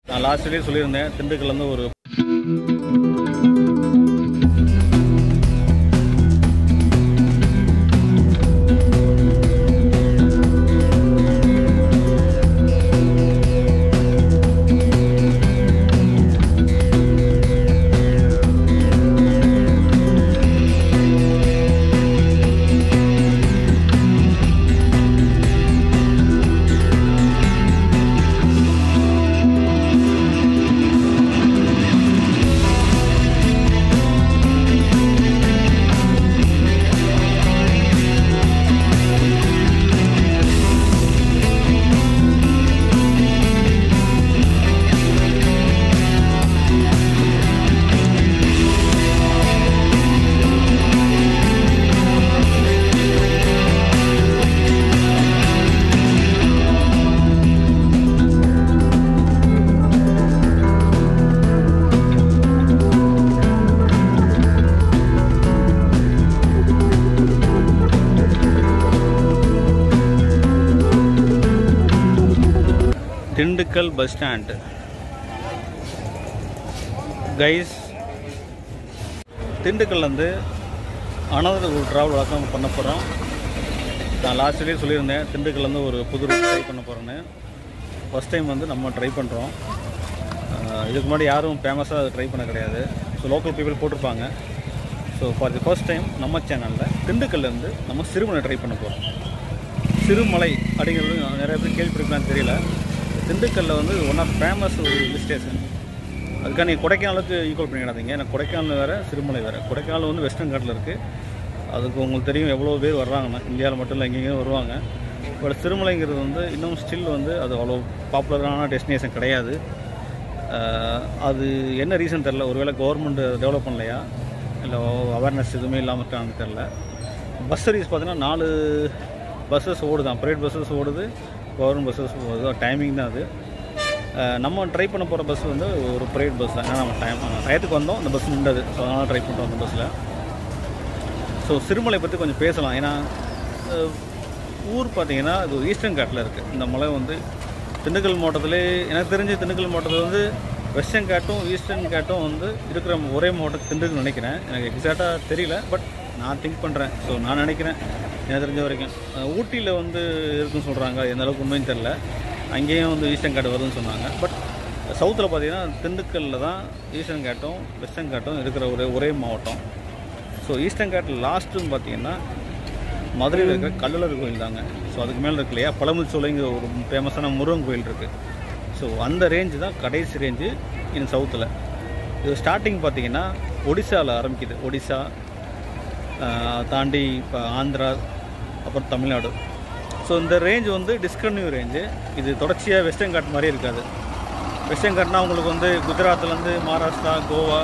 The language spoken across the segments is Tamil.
நான் லாஸ்ட்லேயே சொல்லியிருந்தேன் திண்டுக்கல்லேருந்து ஒரு திண்டுக்கல் பஸ் ஸ்டாண்ட் கைஸ் திண்டுக்கல்லேருந்து அனதர் ஒரு ட்ராவல் வழக்கம் பண்ண போகிறோம் நான் லாஸ்ட்லேயே சொல்லியிருந்தேன் திண்டுக்கல்லேருந்து ஒரு புது ரூட் ட்ரை பண்ண போகிறேன்னு ஃபஸ்ட் டைம் வந்து நம்ம ட்ரை பண்ணுறோம் இதுக்கு முன்னாடி யாரும் ஃபேமஸாக அதை ட்ரை பண்ண கிடையாது ஸோ லோக்கல் பீப்புள் போட்டிருப்பாங்க so for the first time நம்ம சேனலில் திண்டுக்கல்லேருந்து நம்ம சிறுமலை ட்ரை பண்ண போகிறோம் சிறுமலை அப்படிங்கிறது நிறைய பேர் கேள்விப்பட்டிருக்கலாம்னு தெரியல திண்டுக்கல்லில் வந்து ஒன் ஆஃப் ஃபேமஸ் ஒரு ஹில் ஸ்டேஷன் அதுக்காக நீங்கள் கொடைக்கானலுக்கு ஈக்குவல் பண்ணிடாதீங்க ஏன்னா கொடைக்கானல் வேறு சிறுமலை வேறு கொடைக்கானல் வந்து வெஸ்டர்ன் காட்டில் இருக்குது அதுக்கு உங்களுக்கு தெரியும் எவ்வளோ பேர் வர்றாங்கன்னு இந்தியாவில் மட்டும் இல்லை எங்கேயும் வருவாங்க பட் சிறுமலைங்கிறது வந்து இன்னும் ஸ்டில் வந்து அது அவ்வளோ பாப்புலரான டெஸ்டினேஷன் கிடையாது அஹ் அது என்ன ரீசன் தெரில ஒருவேளை கவர்மெண்ட் டெவலப் பண்ணலையா இல்லை அவேர்னஸ் எதுவுமே இல்லாமல் இருக்கான்னு தெரில பஸ் சர்வீஸ் பார்த்தீங்கன்னா நாலு பஸ்ஸஸ் ஓடுதான் ப்ரைவேட் பஸ்ஸஸ் ஓடுது கவர்மெண்ட் பஸ்ஸஸ் ஓடுது டைமிங் தான் அது அஹ் நம்ம ட்ரை பண்ண போகிற பஸ் வந்து ஒரு ப்ரைவேட் பஸ் தான் ஏன்னா நம்ம டைம் டயத்துக்கு வந்தோம் அந்த பஸ் நின்றது ஸோ அதனால் ட்ரை பண்ணுறோம் அந்த பஸ்ஸில் ஸோ சிறுமலை பற்றி கொஞ்சம் பேசலாம் ஏன்னா அஹ், ஊர் பார்த்தீங்கன்னா இது ஈஸ்டர்ன் காட்டில் இருக்குது இந்த மலை வந்து திண்டுக்கல் மாவட்டத்திலே எனக்கு தெரிஞ்சு திண்டுக்கல் மாவட்டத்தில் வந்து வெஸ்டர்ன் காட்டும் ஈஸ்டர்ன் காட்டும் வந்து இருக்கிற ஒரே மாவட்டம் திண்டுக்கல் நினைக்கிறேன் எனக்கு எக்ஸாக்டாக தெரியல பட் நான் திங்க் பண்ணுறேன் ஸோ நான் நினைக்கிறேன் எனக்கு தெரிஞ்ச வரைக்கும் அஹ், ஊட்டியில் வந்து இருக்குன்னு சொல்கிறாங்க எந்த அளவுக்கு உண்மைன்னு தெரில அங்கேயும் வந்து ஈஸ்டர்ன் காட்டு வருதுன்னு சொன்னாங்க பட் சவுத்தில் பார்த்தீங்கன்னா திண்டுக்கல்லில் தான் ஈஸ்டர்ன் காட்டும் வெஸ்டர்ன் காட்டும் இருக்கிற ஒரே ஒரே மாவட்டம் ஸோ ஈஸ்டர்ன் காட்டில் லாஸ்ட்டுன்னு பார்த்தீங்கன்னா மதுரையில் இருக்கிற கல்லழர் கோயில் தாங்க ஸோ அதுக்கு மேலே இருக்கு இல்லையா பழமுச்சோலைங்கிற ஒரு ஃபேமஸான முருகன் கோயில் இருக்குது ஸோ அந்த ரேஞ்சு தான் கடைசி ரேஞ்சு இந்த சவுத்தில் இது ஸ்டார்டிங் பார்த்தீங்கன்னா ஒடிசாவில் ஆரம்பிக்குது ஒடிசா ஆஹ், தாண்டி இப்போ ஆந்திரா அப்புறம் தமிழ்நாடு ஸோ இந்த ரேஞ்ச் வந்து டிஸ்கன்யூ ரேஞ்சு இது தொடர்ச்சியாக வெஸ்டர்ன் காட் மாதிரி இருக்காது வெஸ்டர்ன் காட்னா உங்களுக்கு வந்து குஜராத்லேருந்து மகாராஷ்டிரா கோவா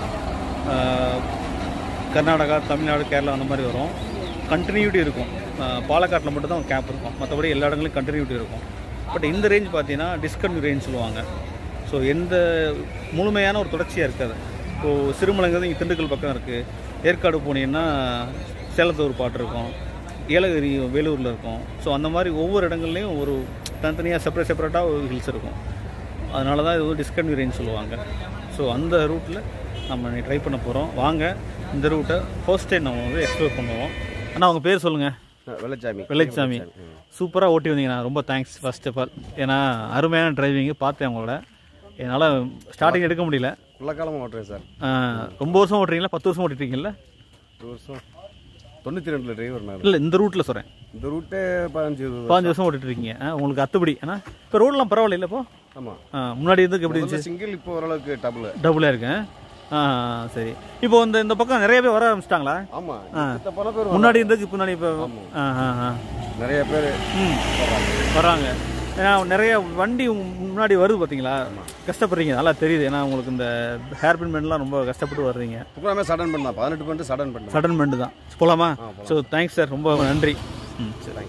ஆஹ், கர்நாடகா தமிழ்நாடு கேரளா அந்த மாதிரி வரும் கண்டினியூட்டி இருக்கும் பாலக்காட்டில் மட்டும் தான் கேப் இருக்கும் மற்றபடி எல்லா இடங்களையும் கண்டினியூட்டி இருக்கும் பட் இந்த ரேஞ்ச் பார்த்தீங்கன்னா டிஸ்கன்யூ ரேஞ்ச் சொல்லுவாங்க ஸோ எந்த முழுமையான ஒரு தொடர்ச்சியாக இருக்காது இப்போது சிறுமலைங்கிறது இங்கே திண்டுக்கல் பக்கம் இருக்குது ஏற்காடு போனீங்கன்னா சேலத்து ஒரு பாட்டு இருக்கும் ஏலகிரி வேலூரில் இருக்கும் ஸோ அந்த மாதிரி ஒவ்வொரு இடங்கள்லையும் ஒரு தனித்தனியாக செப்பரேட் செப்பரேட்டாக ஒரு ஹில்ஸ் இருக்கும் அதனால தான் இது வந்து டிஸ்கன்யூ ரேஞ்ச் சொல்லுவாங்க ஸோ அந்த ரூட்டில் நம்ம ட்ரை பண்ண போகிறோம் வாங்க இந்த ரூட்டை ஃபர்ஸ்ட் டைம் நம்ம வந்து எக்ஸ்ப்ளோர் பண்ணுவோம் அண்ணா உங்கள் பேர் சொல்லுங்கள் வெள்ளச்சாமி வெள்ளச்சாமி சூப்பராக ஓட்டி வந்தீங்கண்ணா ரொம்ப தேங்க்ஸ் ஃபர்ஸ்ட் ஆஃப் ஆல் ஏன்னா அருமையான டிரைவிங்கு பார்த்தேன் உங்களோட என்னால் ஸ்டார்டிங் எடுக்க முடியல உள்ளக்காலமாக ஓட்டுறேன் சார் ஆ, ரொம்ப வருஷம் ஓட்டுறீங்களா பத்து வருஷம் ஓட்டிருக்கீங்கல்ல ஒரு வருஷம் தொண்ணூற்றி ரெண்டில் டிரைவர் நான் இல்லை இந்த ரூட்டில் சொல்கிறேன் இந்த ரூட்டே பதினஞ்சு இருபது பாஞ்சு வருஷம் ஓட்டிட்டு இருக்கீங்க ஆ, உங்களுக்கு அத்துப்படி ஏன்னா இப்போ ரோடெலாம் பரவாயில்ல இப்போ ஆமாம் ஆ, முன்னாடி இருந்துக்கு எப்படி இருந்துச்சு சிங்கிள் இப்போ ஓரளவுக்கு டபுள் டபுளாக இருக்கேன் ஆ சரி இப்போ இந்த இந்த பக்கம் நிறைய பேர் வர ஆரம்பிச்சிட்டாங்களா ஆமாம் மொத்த பல பேர் முன்னாடி இருந்ததுக்கு பின்னாடி இப்போ ஆ ஆ ஆ நிறைய பேர் ம் வராங்க ஏன்னா நிறைய வண்டி உங்க முன்னாடி வருது பார்த்தீங்களா கஷ்டப்படுறீங்க நல்லா தெரியுது ஏன்னா உங்களுக்கு இந்த ஹேர் பின்மெண்ட்லாம் ரொம்ப கஷ்டப்பட்டு வர்றீங்க புக்கலாமே சடன் பண்ணலாம் பதினெட்டு பண்ணிட்டு சடன் பண்ணலாம் சடன் மெண்ட் தான் போகலாமா ஸோ தேங்க்ஸ் சார் ரொம்ப நன்றி ம் சரி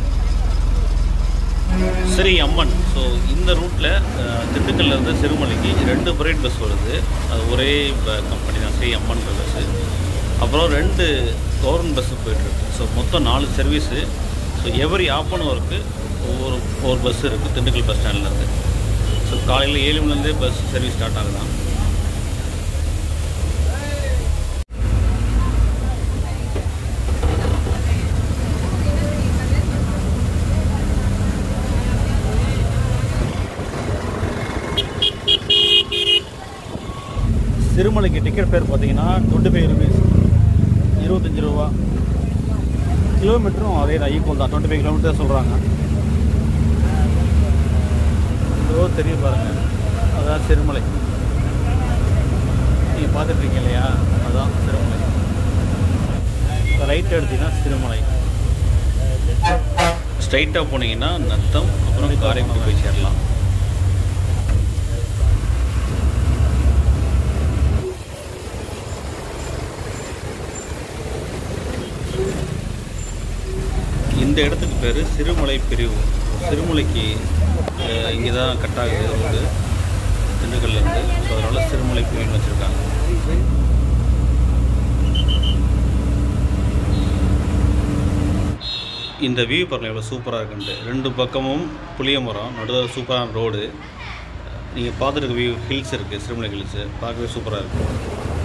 ஸ்ரீ அம்மன் ஸோ இந்த ரூட்டில் திண்டுக்கல்ல இருந்து சிறுமலைக்கு ரெண்டு பிரைட் பஸ் வருது அது ஒரே கம்பெனி தான் ஸ்ரீ அம்மன் பஸ்ஸு அப்புறம் ரெண்டு கவர்மெண்ட் பஸ்ஸு போயிட்டுருக்கு ஸோ மொத்தம் நாலு service so every half an ஹவருக்கு ஒவ்வொரு ஒவ்வொரு பஸ் இருக்குது திண்டுக்கல் பஸ் ஸ்டாண்ட்லேருந்து ஸோ காலையில் ஏழு மணிலேருந்தே பஸ் சர்வீஸ் ஸ்டார்ட் ஆகுதான் சிறுமலைக்கு டிக்கெட் பேர் பார்த்தீங்கன்னா டுவெண்ட்டி ஃபைவ் ருபீஸ் இருபத்தஞ்சி ரூபா கிலோமீட்டரும் அதே தான் ஈக்குவல் தான் டுவெண்ட்டி ஃபைவ் கிலோமீட்டர் சொல்கிறாங்க இதோ தெரியும் பாருங்கள் அதான் சிறுமலை நீங்கள் பார்த்துட்ருக்கீங்க இல்லையா அதான் சிறுமலை ரைட் எடுத்தீங்கன்னா சிறுமலை ஸ்ட்ரைட்டாக போனீங்கன்னா நத்தம் அப்புறம் காரைக்குடி போய் சேரலாம் இந்த இடத்துக்கு பேர் சிறுமலை பிரிவு சிறுமலைக்கு இங்கே தான் கட் ஆகுது ரோடு திண்டுக்கல்லேருந்து ஸோ அதனால் சிறுமலை பிரிவுன்னு வச்சுருக்காங்க இந்த வியூ பாருங்கள் எவ்வளோ சூப்பராக இருக்குன்ட்டு ரெண்டு பக்கமும் புளிய மரம் நடுவில் சூப்பரான ரோடு நீங்கள் பார்த்துருக்க வியூ ஹில்ஸ் இருக்குது சிறுமலை ஹில்ஸு பார்க்கவே சூப்பராக இருக்குது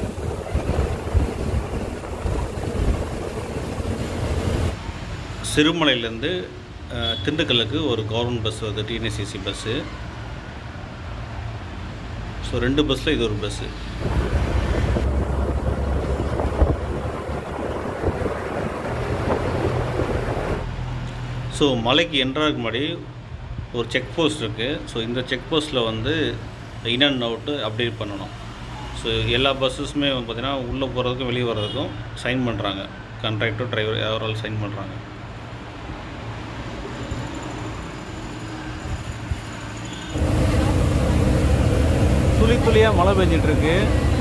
சிறுமலையிலேருந்து அஹ், திண்டுக்கல்லுக்கு ஒரு கவர்மெண்ட் பஸ் வருது டிஎன்எஸ்சிசி பஸ்ஸு ஸோ ரெண்டு பஸ்ஸில் இது ஒரு பஸ்ஸு ஸோ மலைக்கு என்ட்ராக்கு முன்னாடி ஒரு செக் போஸ்ட் இருக்குது ஸோ இந்த செக் போஸ்ட்டில் வந்து இன் அண்ட் அவுட்டு அப்டேட் பண்ணணும் ஸோ எல்லா பஸ்ஸஸுமே வந்து பார்த்திங்கன்னா உள்ளே போகிறதுக்கும் வெளியே வர்றதுக்கும் சைன் பண்ணுறாங்க கண்ட்ராக்டர் டிரைவர் யாராலும் சைன் பண்ணுறாங்க துளி துளியாக மழை பெஞ்சிட்டு இருக்கு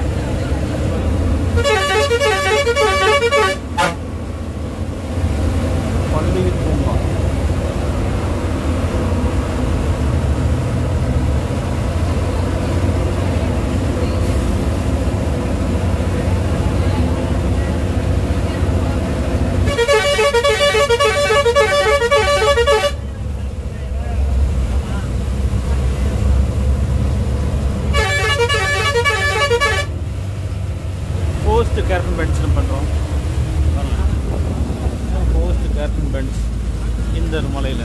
பண்டிகை பூங்கா போஸ்ட் கேர்டன் பென்ஸ் பண்ணுறோம் போஸ்ட் கேர்டன் பென்ஸ் இந்த மலையில்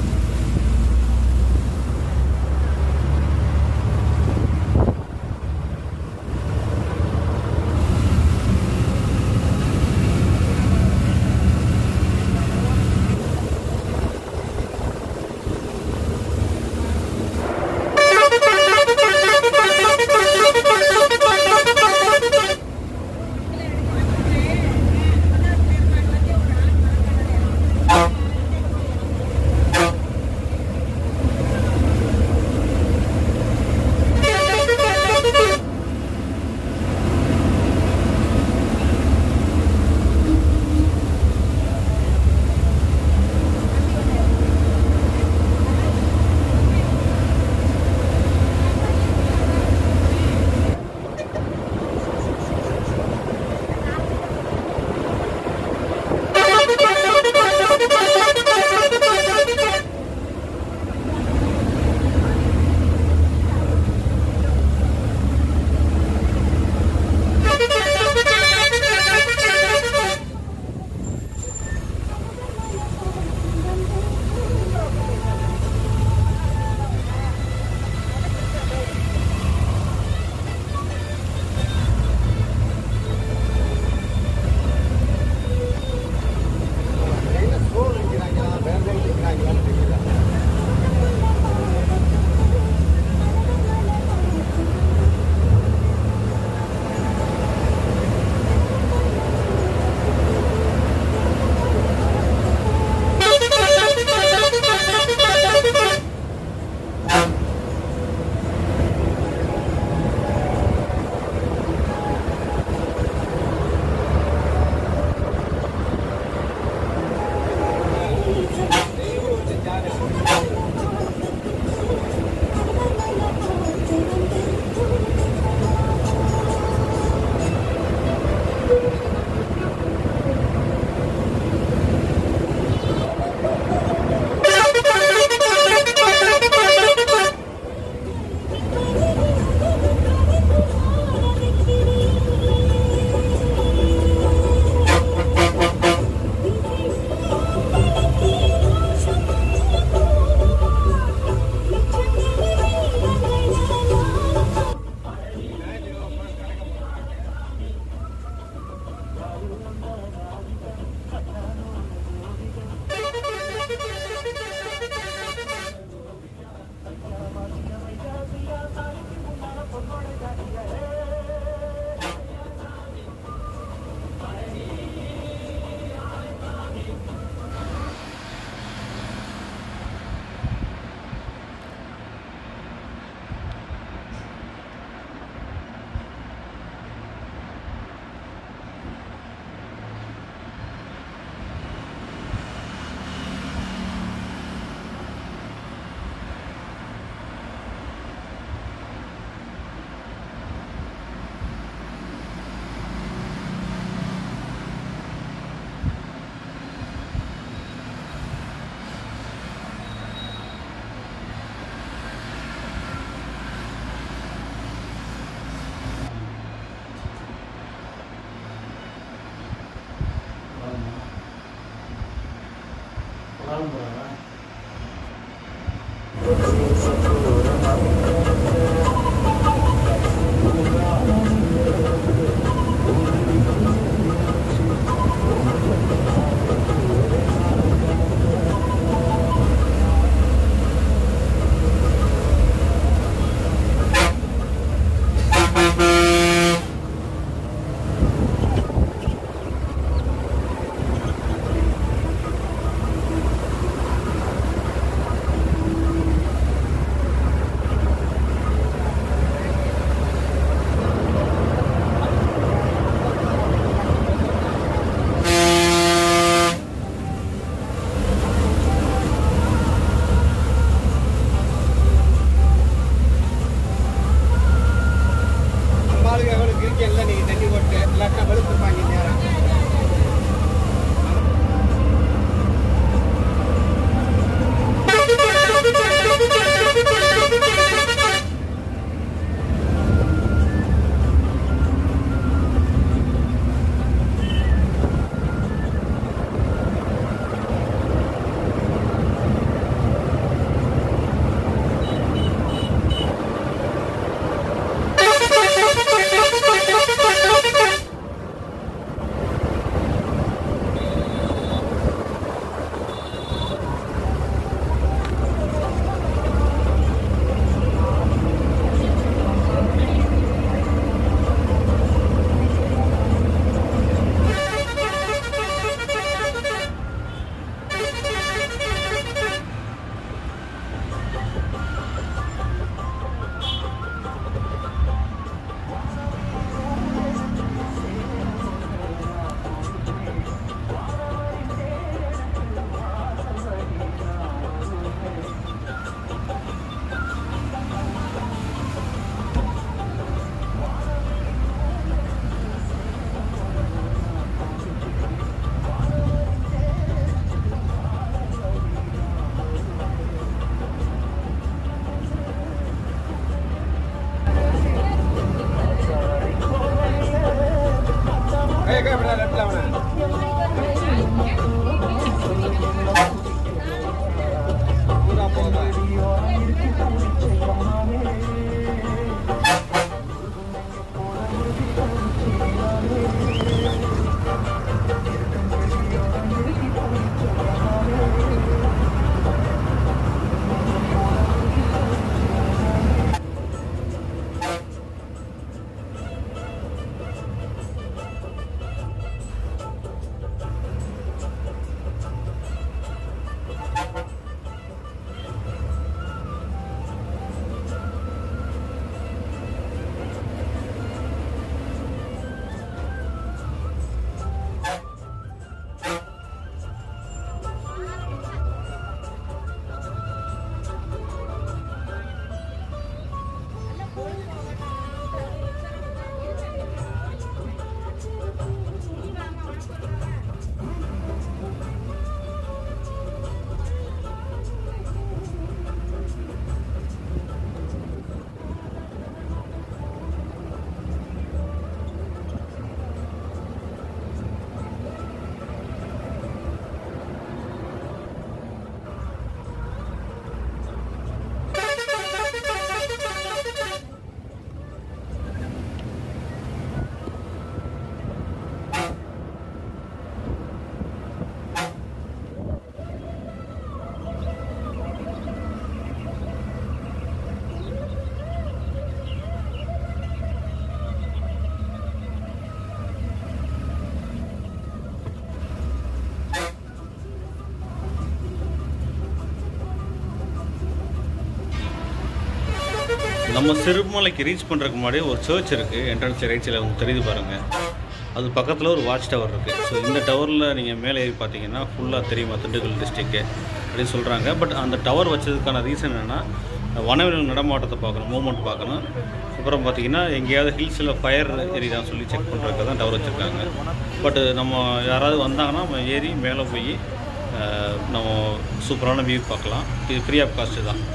நம்ம சிறுமலைக்கு ரீச் பண்ணுறதுக்கு முன்னாடி ஒரு சர்ச் இருக்குது என்ட்ரன்ஸ் ரைட் சைடில் உங்களுக்கு தெரியுது பாருங்கள் அது பக்கத்தில் ஒரு வாட்ச் டவர் இருக்குது ஸோ இந்த டவரில் நீங்கள் மேலே ஏறி பார்த்தீங்கன்னா ஃபுல்லாக தெரியுமா திண்டுக்கல் டிஸ்ட்ரிக்ட்டு அப்படின்னு சொல்கிறாங்க பட் அந்த டவர் வச்சதுக்கான ரீசன் என்னென்னா வனவிலங்கு நடமாட்டத்தை பார்க்கணும் மூவ்மெண்ட் பார்க்கணும் அப்புறம் பார்த்தீங்கன்னா எங்கேயாவது ஹில்ஸில் ஃபயர் எரியுதான்னு சொல்லி செக் பண்ணுறதுக்கு தான் டவர் வச்சுருக்காங்க பட் நம்ம யாராவது வந்தாங்கன்னா நம்ம ஏறி மேலே போய் அஹ், நம்ம சூப்பரான வியூ பார்க்கலாம் இது ஃப்ரீ ஆஃப் காஸ்ட்டு தான்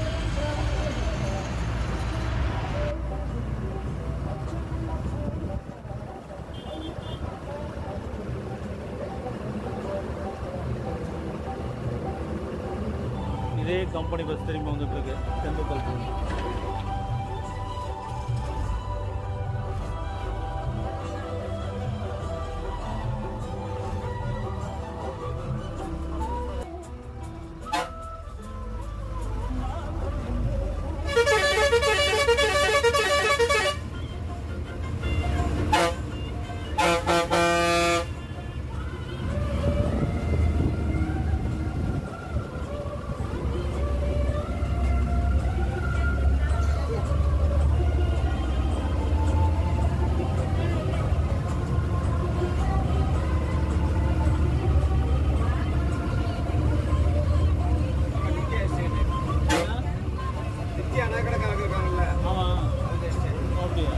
இதே கம்பெனி பஸ் திரும்பி வந்துட்டு இருக்கு திண்டுக்கல் ஆமாம் அப்படியா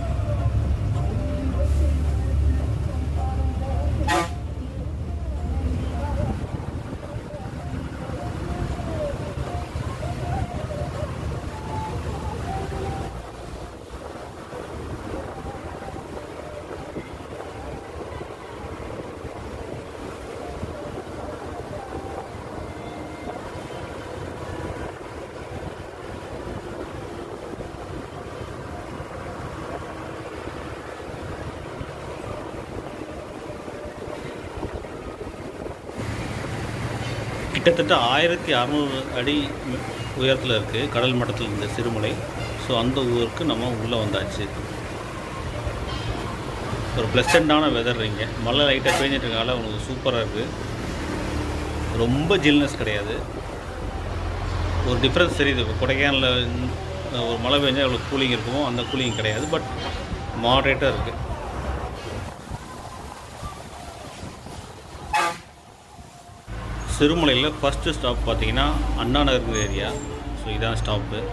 கிட்டத்தட்ட ஆயிரத்தி அறநூறு அடி உயரத்தில் இருக்குது கடல் மட்டத்தில் இருந்த சிறுமலை ஸோ அந்த ஊருக்கு நம்ம உள்ளே வந்தாச்சு ஒரு ப்ளசண்ட்டான வெதர் இங்கே மழை லைட்டாக பெஞ்சிட்டு இருக்கனால உங்களுக்கு சூப்பராக இருக்குது ரொம்ப ஜில்னஸ் கிடையாது ஒரு டிஃப்ரென்ஸ் தெரியுது இப்போ கொடைக்கானலில் ஒரு மழை பெஞ்சால் எவ்வளோ கூலிங் இருக்குமோ அந்த கூலிங் கிடையாது பட் மாட்ரேட்டாக இருக்குது சிறுமலையில் ஃபஸ்ட்டு ஸ்டாப் பார்த்தீங்கன்னா அண்ணா நகர் ஏரியா ஸோ இதான் ஸ்டாப்பு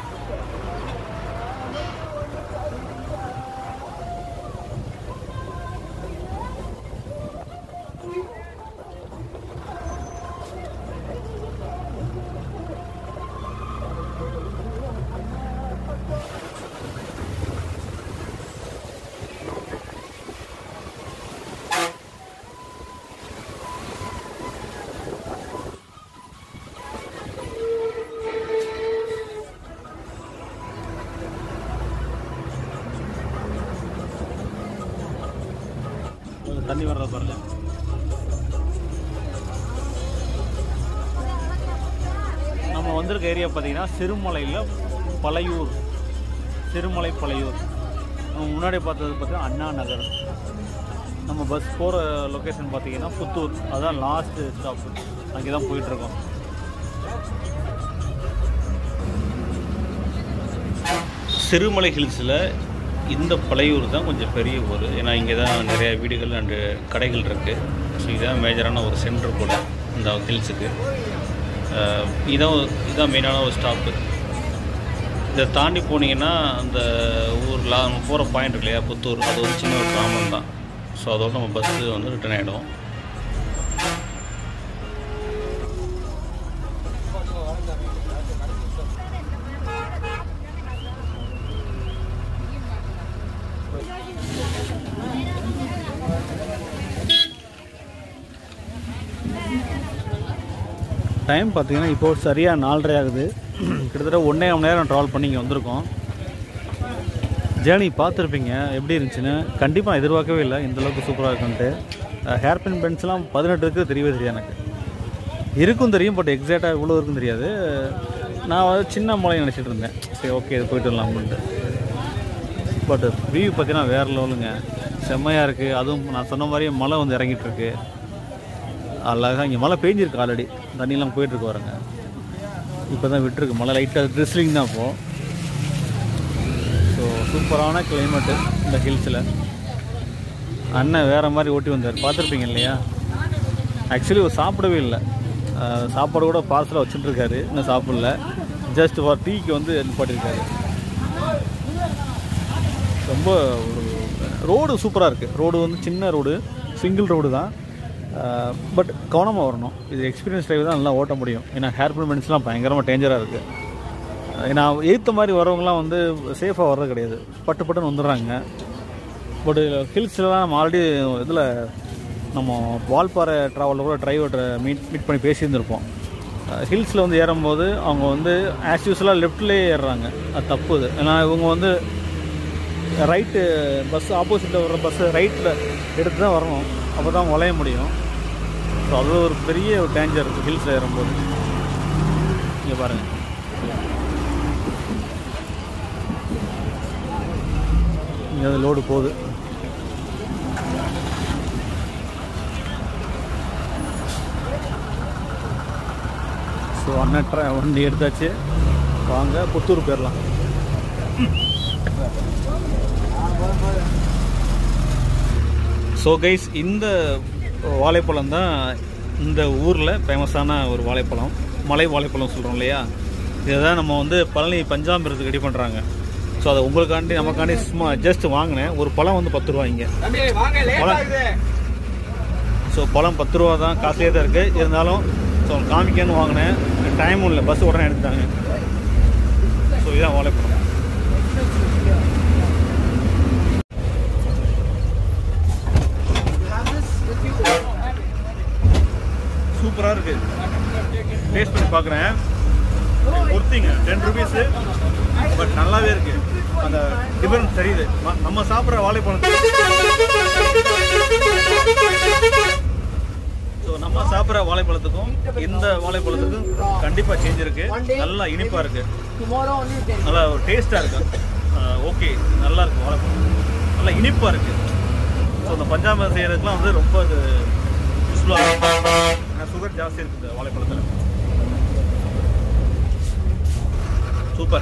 தண்ணி வர்றத பாருங்க நம்ம வந்திருக்க ஏரியா பார்த்தீங்கன்னா சிறுமலையில் பழையூர் சிறுமலை பழையூர் நம்ம முன்னாடி பார்த்தது பார்த்தீங்கன்னா அண்ணா நகர் நம்ம பஸ் போகிற லொக்கேஷன் பார்த்தீங்கன்னா புத்தூர் அதான் லாஸ்ட்டு ஸ்டாப்பு அங்கே தான் போயிட்டுருக்கோம் சிறுமலை ஹில்ஸில் இந்த பழையூர் தான் கொஞ்சம் பெரிய ஊர் ஏன்னா இங்கே தான் நிறைய வீடுகள் அண்டு கடைகள் இருக்குது ஸோ இதுதான் மேஜரான ஒரு சென்டர் கூட இந்த ஹில்ஸுக்கு அஹ் இதான் ஒரு- இதான் மெயினான ஒரு ஸ்டாப்பு இதை தாண்டி போனீங்கன்னா அந்த ஊரில் நம்ம போகிற பாயிண்ட் இருக்கு இல்லையா புத்தூர் அது ஒரு சின்ன ஒரு கிராமம் தான் ஸோ அதோட நம்ம பஸ்ஸு வந்து ரிட்டர்ன் ஆகிடும் டைம் பார்த்தீங்கன்னா இப்போ சரியாக நாலரை ஆகுது கிட்டத்தட்ட ஒன்றே மணி நேரம் ட்ராவல் பண்ணி இங்கே வந்திருக்கோம் ஜேர்னி பார்த்துருப்பீங்க எப்படி இருந்துச்சுன்னு கண்டிப்பாக நான் எதிர்பார்க்கவே இல்லை இந்த அளவுக்கு சூப்பராக இருக்குன்ட்டு ஹேர் பின் பென்ஸ்லாம் பதினெட்டு இருக்குது தெரியவே தெரியாது எனக்கு இருக்கும் தெரியும் பட் எக்ஸாக்டாக இவ்வளோ இருக்கும் தெரியாது நான் வந்து சின்ன மலை நினச்சிட்டு இருந்தேன் சரி ஓகே இது போயிட்டு வரலாம் அப்படின்ட்டு பட் வியூ பார்த்தீங்கன்னா வேறு லெவலுங்க செம்மையாக இருக்குது அதுவும் நான் சொன்ன மாதிரியே மழை வந்து இறங்கிட்டு இருக்கு அழகாக இங்கே மழை பெஞ்சிருக்கு ஆல்ரெடி தண்ணியெலாம் போயிட்டுருக்கு வரங்க இப்போ தான் விட்டுருக்கு மழை லைட்டாக ட்ரிஸ்லிங் தான் இப்போது சூப்பரான கிளைமேட்டு இந்த ஹில்ஸில் அண்ணன் வேறு மாதிரி ஓட்டி வந்தார் பார்த்துருப்பீங்க இல்லையா ஆக்சுவலி அவர் சாப்பிடவே இல்லை அஹ், சாப்பாடு கூட பார்சலாக வச்சுட்டுருக்காரு இன்னும் சாப்பிடல ஜஸ்ட் ஃபார் டீக்கு வந்து நிப்பாட்டியிருக்காரு ரொம்ப ஒரு ரோடு சூப்பராக இருக்குது ரோடு வந்து சின்ன ரோடு சிங்கிள் ரோடு தான் பட் கவனமாக வரணும் இது எக்ஸ்பீரியன்ஸ் டிரைவ் தான் நல்லா ஓட்ட முடியும் ஏன்னா ஹேர் பில்மெண்ட்ஸ்லாம் பயங்கரமாக டேஞ்சராக இருக்குது ஏன்னா ஏற்ற மாதிரி வரவங்கலாம் வந்து சேஃபாக வர்றது கிடையாது பட்டு பட்டுன்னு வந்துடுறாங்க பட் ஹில்ஸ்லாம் நம்ம ஆல்ரெடி இதில் நம்ம வால்பாறை ட்ராவலில் கூட டிரைவர்கிட்ட மீட் மீட் பண்ணி பேசியிருந்திருப்போம் ஹில்ஸில் வந்து ஏறும்போது அவங்க வந்து ஆஸ் யூஸ்வலாக லெஃப்ட்லேயே ஏறுறாங்க அது தப்பு இது ஏன்னா இவங்க வந்து ரைட்டு பஸ் ஆப்போசிட்டில் வர்ற பஸ்ஸு ரைட்டில் எடுத்து தான் வரணும் அப்போ தான் வளைய முடியும் ஸோ அது ஒரு பெரிய ஒரு டேஞ்சர் இருக்குது ஹில்ஸில் ஏறும்போது இங்கே பாருங்கள் இங்கே வந்து லோடு போகுது ஸோ அண்ணன் ட்ரை வண்டி எடுத்தாச்சு வாங்க புத்தூர் போயிடலாம் ஸோ கைஸ் இந்த வாழைப்பழம் தான் இந்த ஊரில் ஃபேமஸான ஒரு வாழைப்பழம் மலை வாழைப்பழம் சொல்கிறோம் இல்லையா இதை தான் நம்ம வந்து பழனி பஞ்சாமிரத்துக்கு ரெடி பண்ணுறாங்க ஸோ அதை உங்களுக்காண்டி நமக்காண்டி சும்மா ஜஸ்ட் வாங்கினேன் ஒரு பழம் வந்து பத்து ரூபா இங்கே பழம் ஸோ பழம் பத்து ரூபா தான் காஸ்ட்லியாக தான் இருக்குது இருந்தாலும் ஸோ காமிக்கன்னு வாங்கினேன் டைமும் இல்லை பஸ் உடனே எடுத்துட்டாங்க ஸோ இதான் வாழைப்பழம் சூப்பராக இருக்கு டேஸ்ட் பண்ணி பார்க்குறேன் ஒருத்திங்க டென் ருபீஸு பட் நல்லாவே இருக்கு அந்த டிஃபரன்ஸ் தெரியுது ம- நம்ம சாப்பிட்ற வாழைப்பழத்துக்கு ஸோ நம்ம சாப்பிட்ற வாழைப்பழத்துக்கும் இந்த வாழைப்பழத்துக்கும் கண்டிப்பாக சேஞ்ச் இருக்கு நல்லா இனிப்பாக இருக்கு நல்லா ஒரு டேஸ்ட்டாக இருக்கு ஓகே நல்லா இருக்கு வாழைப்பழம் நல்லா இனிப்பாக இருக்கு ஸோ இந்த பஞ்சாமிரம் செய்யறதுக்குலாம் வந்து ரொம்ப அது யூஸ்ஃபுல்லாக இருக்கும் சுகர் ஜாஸ்தி இருக்குது இந்த வாழைப்பழத்தில் சூப்பர்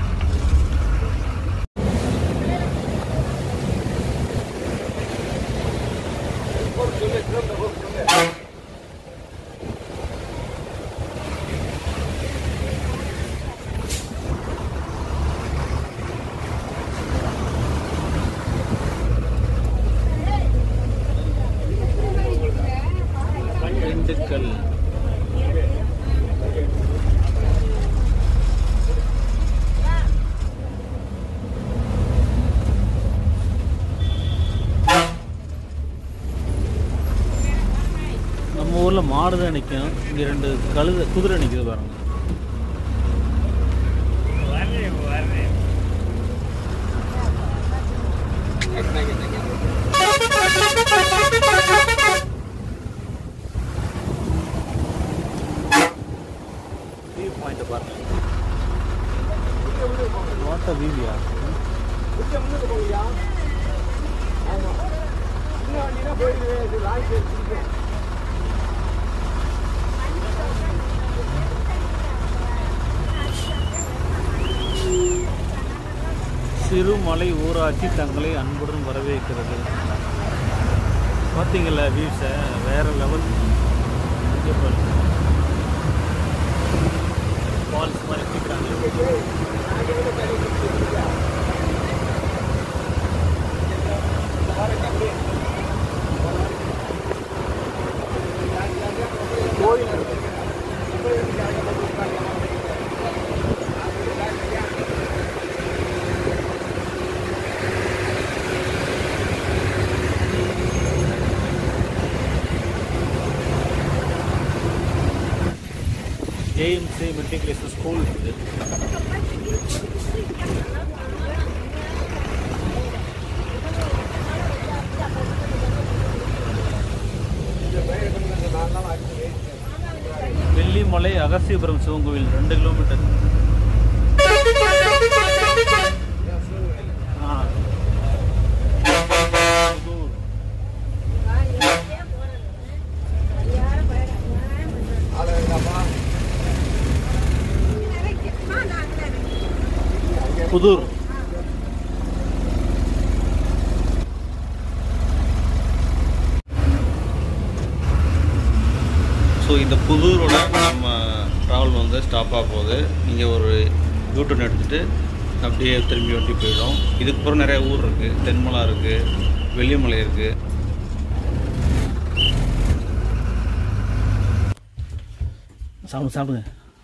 திண்டுக்கல் நம்ம ஊரில் மாடு தான் நிற்கும் இங்கே ரெண்டு கழுத குதிரை நிற்குது பாருங்க வியூ பாயிண்ட் பாருங்க வாட்ட வியூவியா சிறுமலை ஊராட்சி தங்களை அன்புடன் வரவேற்கிறது பார்த்தீங்களா வியூஸை வேற லெவல் இங்கே பாருங்க ஃபால்ஸ் மாதிரி வச்சுக்கிறாங்க ஜேஎம்சி மெட்ரிகுலேஷன் ஸ்கூல் இருக்குது வெள்ளிமலை அகஸ்தியபுரம் சிவன் கோவில் ரெண்டு கிலோமீட்டர் ஆ. புதூர். புதூர் இந்த புதூரோட நம்ம ட்ராவல் வந்து ஸ்டாப்பாக போகுது இங்கே ஒரு யூட்டர்ன் எடுத்துகிட்டு அப்படியே திரும்பி வண்டி போயிடும் இதுக்கு அப்புறம் நிறைய ஊர் இருக்குது தென்மலா இருக்குது வெள்ளிமலை இருக்குது சாப்பிடுங்க சாப்பிடுங்க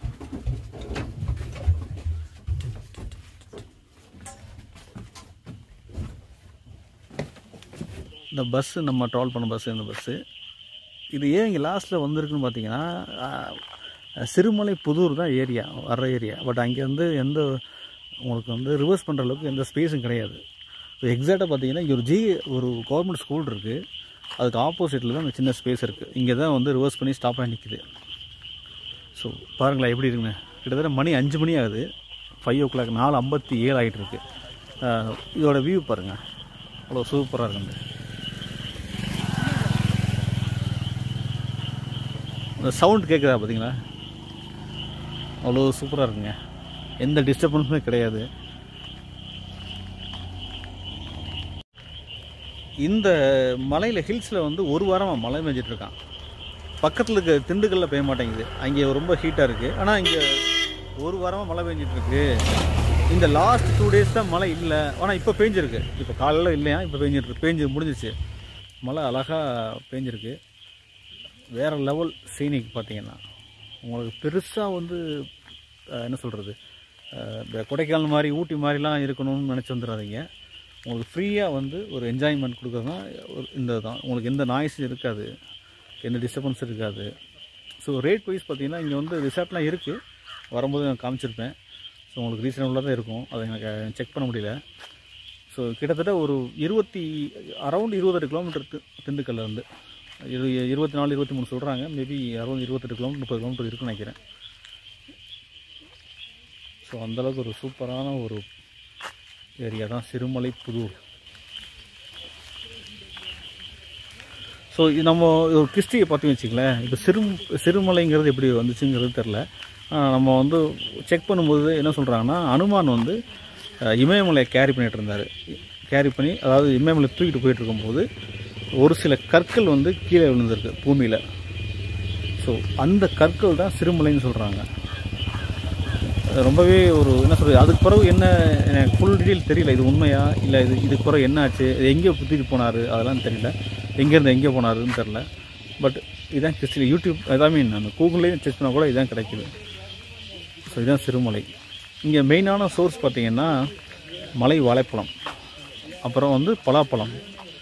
இந்த பஸ்ஸு நம்ம ட்ராவல் பண்ண பஸ்ஸு இந்த பஸ்ஸு இது ஏன் இங்கே லாஸ்ட்டில் வந்திருக்குன்னு பார்த்தீங்கன்னா ஆஹ், சிறுமலை புதூர் தான் ஏரியா வர்ற ஏரியா பட் அங்கேருந்து எந்த உங்களுக்கு வந்து ரிவர்ஸ் பண்ணுற அளவுக்கு எந்த ஸ்பேஸும் கிடையாது இப்போ எக்ஸாக்டாக பார்த்தீங்கன்னா இங்கே ஒரு ஜி ஒரு கவர்மெண்ட் ஸ்கூல் இருக்குது அதுக்கு ஆப்போசிட்டில் தான் அந்த சின்ன ஸ்பேஸ் இருக்குது இங்கே தான் வந்து ரிவர்ஸ் பண்ணி ஸ்டாப் ஆகி நிற்குது ஸோ பாருங்களேன் எப்படி இருக்குங்க கிட்டத்தட்ட மணி அஞ்சு மணி ஆகுது ஃபைவ் ஓ கிளாக் நாலு ஐம்பத்தி ஏழு ஆகிட்டு இருக்கு ஆஹ், இதோட வியூ பாருங்கள் அவ்வளோ சூப்பராக இருக்குங்க இந்த சவுண்ட் கேட்குதா பார்த்தீங்களா அவ்வளோ சூப்பராக இருக்குங்க எந்த டிஸ்டர்பன்ஸுமே கிடையாது இந்த மலையில் ஹில்ஸில் வந்து ஒரு வாரமாக மழை பெஞ்சிட்டு இருக்கான் பக்கத்தில் இருக்க திண்டுக்கல்ல பெய்ய மாட்டேங்குது அங்கே ரொம்ப ஹீட்டாக இருக்குது ஆனால் இங்கே ஒரு வாரமாக மழை பெஞ்சிட்டு இருக்கு இந்த லாஸ்ட் டூ டேஸ் தான் மழை இல்லை ஆனால் இப்போ பெஞ்சிருக்கு இப்போ காலையில் இல்லையா இப்போ பெஞ்சிட்டு இருக்கு பெஞ்சு முடிஞ்சிச்சு மழை அழகாக பெஞ்சிருக்கு வேறு லெவல் சீனிக் பார்த்தீங்கன்னா உங்களுக்கு பெருசாக வந்து அஹ், என்ன சொல்கிறது இந்த கொடைக்கானல் மாதிரி ஊட்டி மாதிரிலாம் இருக்கணும்னு நினச்சி வந்துடாதீங்க உங்களுக்கு ஃப்ரீயாக வந்து ஒரு என்ஜாய்மெண்ட் கொடுக்குறது தான் ஒரு இந்த தான் உங்களுக்கு எந்த நாய்ஸும் இருக்காது எந்த டிஸ்டர்பன்ஸ் இருக்காது ஸோ ரேட் வைஸ் பார்த்தீங்கன்னா இங்கே வந்து ரிசார்ட்லாம் இருக்குது வரும்போது நான் காமிச்சிருப்பேன் ஸோ உங்களுக்கு ரீசனபுளாக தான் இருக்கும் அதை எனக்கு செக் பண்ண முடியல ஸோ கிட்டத்தட்ட ஒரு இருபத்தி அரௌண்ட் இருபத்தெட்டு கிலோமீட்டர் திண்டுக்கல்ல இருந்து இரு இருபத்தி நாலு இருபத்தி மூணு சொல்கிறாங்க மேபி அரௌண்ட் இருபத்தெட்டு கிலோமீட்டர் முப்பது கிலோமீட்டர் இருக்குன்னு நினைக்கிறேன் ஸோ அந்தளவுக்கு ஒரு சூப்பரான ஒரு ஏரியா தான் சிறுமலை புதூர் ஸோ இது நம்ம ஒரு கிறிஸ்டியை பார்த்து வச்சுங்களேன் இப்போ சிறு சிறுமலைங்கிறது எப்படி வந்துச்சுங்கிறது தெரில நம்ம வந்து செக் பண்ணும்போது என்ன சொல்கிறாங்கன்னா அனுமான் வந்து அஹ், இமயமலையை கேரி பண்ணிட்டு இருந்தார் கேரி பண்ணி அதாவது இமயமலை தூக்கிட்டு போயிட்டு இருக்கும்போது ஒரு சில கற்கள் வந்து கீழே விழுந்திருக்கு பூமியில் ஸோ அந்த கற்கள் தான் சிறுமலைன்னு சொல்கிறாங்க ரொம்பவே ஒரு என்ன சொல்கிறது அதுக்கு பிறகு என்ன எனக்கு ஃபுல் டீட்டெயில் தெரியல இது உண்மையா இல்லை இது இதுக்கு பிறகு என்ன ஆச்சு இது எங்கே புத்திட்டு போனார் அதெல்லாம் தெரியல எங்கேருந்து எங்கே போனாருன்னு தெரில பட் இதான் கிறிஸ்டின் யூடியூப் ஐ மீன் அந்த கூகுள்லேயும் செக் பண்ணால் கூட இதான் கிடைக்குது ஸோ இதுதான் சிறுமலை இங்கே மெயினான சோர்ஸ் பார்த்தீங்கன்னா மலை வாழைப்பழம் அப்புறம் வந்து பலாப்பழம்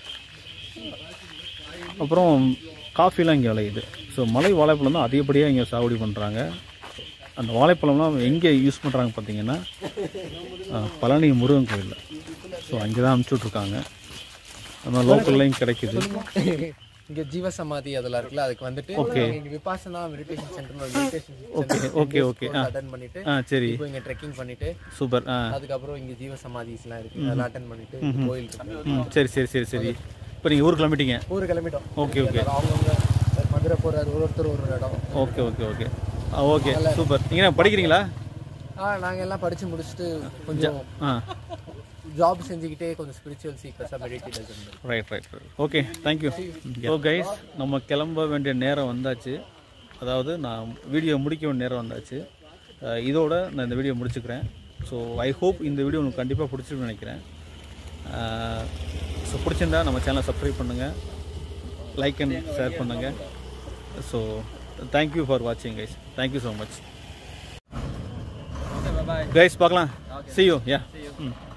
அப்புறம் காஃபிலாம் இங்கே விளையுது ஸோ மலை வாழைப்பழம் தான் அதிகப்படியாக இங்கே சாகுபடி பண்ணுறாங்க அந்த வாழைப்பழம்லாம் எங்கே யூஸ் பண்ணுறாங்க பார்த்தீங்கன்னா அஹ், பழனி முருகன் கோயிலில் ஸோ அங்கே தான் அனுப்பிச்சி விட்ருக்காங்க நம்ம லோக்கல்லையும் கிடைக்குது இங்க ஜீவ சமாதி அதெல்லாம் இருக்குல்ல அதுக்கு வந்துட்டு Okay. இங்க விபாசனா மெடிடேஷன் சென்டர் ஒரு meditation okay okay okay ah attend பண்ணிட்டு ஆ சரி இப்போ இங்க ட்ரெக்கிங் பண்ணிட்டு சூப்பர் ஆ அதுக்கப்புறம் இங்க ஜீவ சமாதிஸ் எல்லாம் இருக்கு அதெல்லாம் அட்டன் பண்ணிட்டு இங்க கோயில் இருக்கு ம் சரி சரி சரி சரி இப்போ நீங்கள் ஊர் கிளம்பிட்டீங்க ஊர் கிளம்பிட்டோம் ஓகே ஓகே அவங்கவுங்க மதுரை போறாரு ஒரு ஒருத்தர் ஒரு ஒரு இடம் okay okay okay ah okay super நீங்கள் என்ன படிக்கிறீங்களா ஆ நாங்க எல்லாம் படிச்சு முடிச்சுட்டு கொஞ்சம் ஆ ஜாப் செஞ்சுக்கிட்டே கொஞ்சம் ஸ்பிரிச்சுவல் சீக்கர்ஸா மெடிடேட்டர்ஸ் இருந்தோம் right right right okay thank you so guys நம்ம கிளம்ப வேண்டிய நேரம் வந்தாச்சு அதாவது நான் வீடியோ முடிக்க வேண்டிய நேரம் வந்தாச்சு அஹ் இதோட நான் இந்த வீடியோ முடிச்சுக்கிறேன் ஸோ ஐ ஹோப் இந்த வீடியோ உங்களுக்கு கண்டிப்பாக பிடிச்சிருக்குன்னு நினைக்கிறேன் ஸோ பிடிச்சிருந்தா நம்ம சேனலை சப்ஸ்கிரைப் பண்ணுங்கள் லைக் அண்ட் ஷேர் பண்ணுங்கள் ஸோ தேங்க்யூ ஃபார் வாட்சிங் guys thank you so much guys பார்க்கலாம் see you yeah ம்